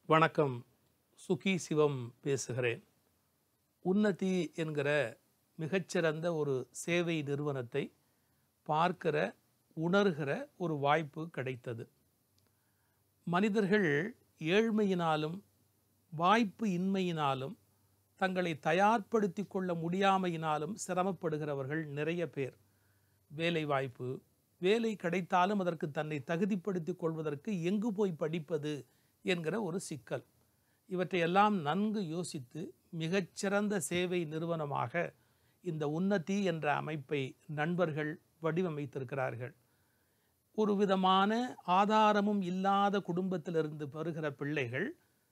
வணக்கம் சுகி சிவம் பேசுகிறேன் உன்னதி என்கிற மிகச்சிறந்த ஒரு சேவை நிறுவனத்தை பார்க்கிற உணர்கிற ஒரு வாய்ப்பு கிடைத்தது மனிதர்கள் ஏழ்மையினாலும் வாய்ப்பு இன்மையினாலும் தங்களை தயார்படுத்தி கொள்ள முடியாமையினாலும் சிரமப்படுகிறவர்கள் நிறைய பேர் வேலை வாய்ப்பு வேலை கிடைத்தாலும் அதற்கு தன்னை தகுதிப்படுத்திக் கொள்வதற்கு எங்கு போய் படிப்பது என்கிற ஒரு சிக்கல் இவற்றையெல்லாம் நன்கு யோசித்து மிகச்சிறந்த சேவை நிறுவனமாக இந்த உன்னதி என்ற அமைப்பை நண்பர்கள் வடிவமைத்திருக்கிறார்கள் ஒரு விதமான ஆதாரமும் இல்லாத குடும்பத்திலிருந்து வருகிற பிள்ளைகள்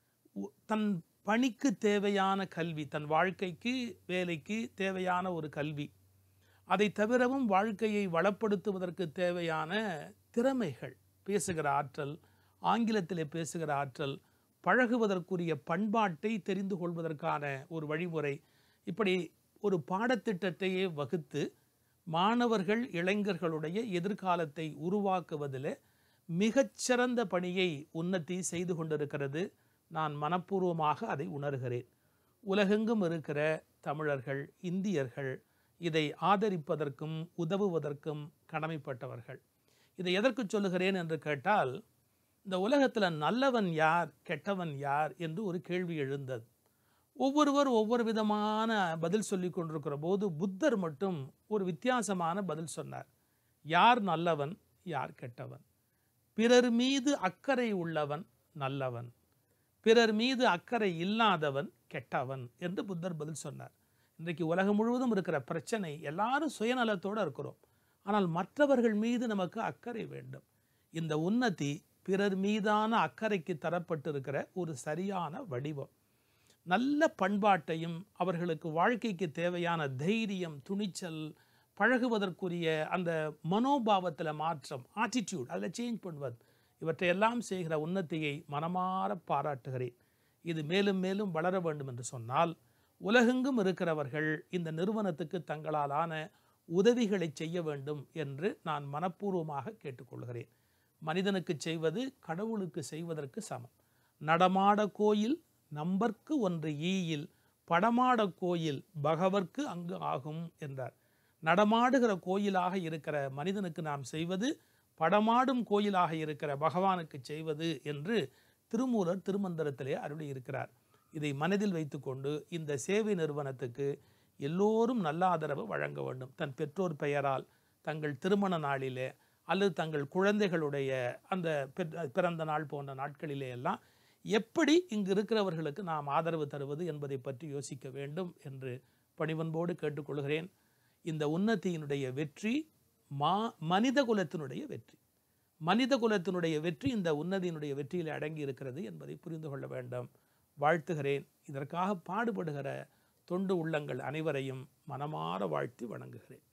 உ- தன் பணிக்கு தேவையான கல்வி தன் வாழ்க்கைக்கு வேலைக்கு தேவையான ஒரு கல்வி அதை தவிரவும் வாழ்க்கையை வளப்படுத்துவதற்கு தேவையான திறமைகள் பேசுகிற ஆற்றல் ஆங்கிலத்திலே பேசுகிற ஆற்றல் பழகுவதற்குரிய பண்பாட்டை தெரிந்து கொள்வதற்கான ஒரு வழிமுறை இப்படி ஒரு பாடத்திட்டத்தையே வகுத்து மாணவர்கள் இளைஞர்களுடைய எதிர்காலத்தை உருவாக்குவதில் மிகச்சிறந்த பணியை உன்னதி செய்து கொண்டிருக்கிறது நான் மனப்பூர்வமாக அதை உணர்கிறேன் உலகெங்கும் இருக்கிற தமிழர்கள் இந்தியர்கள் இதை ஆதரிப்பதற்கும் உதவுவதற்கும் கடமைப்பட்டவர்கள் இதை எதற்கு சொல்லுகிறேன் என்று கேட்டால் இந்த உலகத்தில் நல்லவன் யார் கெட்டவன் யார் என்று ஒரு கேள்வி எழுந்தது ஒவ்வொருவர் ஒவ்வொரு விதமான பதில் சொல்லி கொண்டிருக்கிற போது புத்தர் மட்டும் ஒரு வித்தியாசமான பதில் சொன்னார் யார் நல்லவன் யார் கெட்டவன் பிறர் மீது அக்கறை உள்ளவன் நல்லவன் பிறர் மீது அக்கறை இல்லாதவன் கெட்டவன் என்று புத்தர் பதில் சொன்னார் இன்றைக்கு உலகம் முழுவதும் இருக்கிற பிரச்சனை எல்லாரும் சுயநலத்தோடு இருக்கிறோம் ஆனால் மற்றவர்கள் மீது நமக்கு அக்கறை வேண்டும் இந்த உன்னதி பிறர் மீதான அக்கறைக்கு தரப்பட்டிருக்கிற ஒரு சரியான வடிவம் நல்ல பண்பாட்டையும் அவர்களுக்கு வாழ்க்கைக்கு தேவையான தைரியம் துணிச்சல் பழகுவதற்குரிய அந்த மனோபாவத்தில் மாற்றம் ஆட்டிடியூட் அதில் சேஞ்ச் பண்ணுவது இவற்றையெல்லாம் செய்கிற உன்னதியை மனமாற பாராட்டுகிறேன் இது மேலும் மேலும் வளர வேண்டும் என்று சொன்னால் உலகெங்கும் இருக்கிறவர்கள் இந்த நிறுவனத்துக்கு தங்களாலான உதவிகளை செய்ய வேண்டும் என்று நான் மனப்பூர்வமாக கேட்டுக்கொள்கிறேன் மனிதனுக்கு செய்வது கடவுளுக்கு செய்வதற்கு சமம் நடமாட கோயில் நம்பர்க்கு ஒன்று ஈயில் படமாட கோயில் பகவர்க்கு அங்கு ஆகும் என்றார் நடமாடுகிற கோயிலாக இருக்கிற மனிதனுக்கு நாம் செய்வது படமாடும் கோயிலாக இருக்கிற பகவானுக்கு செய்வது என்று திருமூலர் திருமந்திரத்திலே அருளி இருக்கிறார் இதை மனதில் வைத்துக்கொண்டு இந்த சேவை நிறுவனத்துக்கு எல்லோரும் நல்ல ஆதரவு வழங்க வேண்டும் தன் பெற்றோர் பெயரால் தங்கள் திருமண நாளிலே அல்லது தங்கள் குழந்தைகளுடைய அந்த பெற்- பிறந்த நாள் போன்ற நாட்களிலே எல்லாம் எப்படி இங்கு இருக்கிறவர்களுக்கு நாம் ஆதரவு தருவது என்பதை பற்றி யோசிக்க வேண்டும் என்று பணிவன்போடு கேட்டுக்கொள்கிறேன் இந்த உன்னதியினுடைய வெற்றி மா மனித குலத்தினுடைய வெற்றி மனித குலத்தினுடைய வெற்றி இந்த உன்னதியினுடைய வெற்றியில் அடங்கி இருக்கிறது என்பதை புரிந்து கொள்ள வேண்டும் வாழ்த்துகிறேன் இதற்காக பாடுபடுகிற தொண்டு உள்ளங்கள் அனைவரையும் மனமாற வாழ்த்தி வணங்குகிறேன்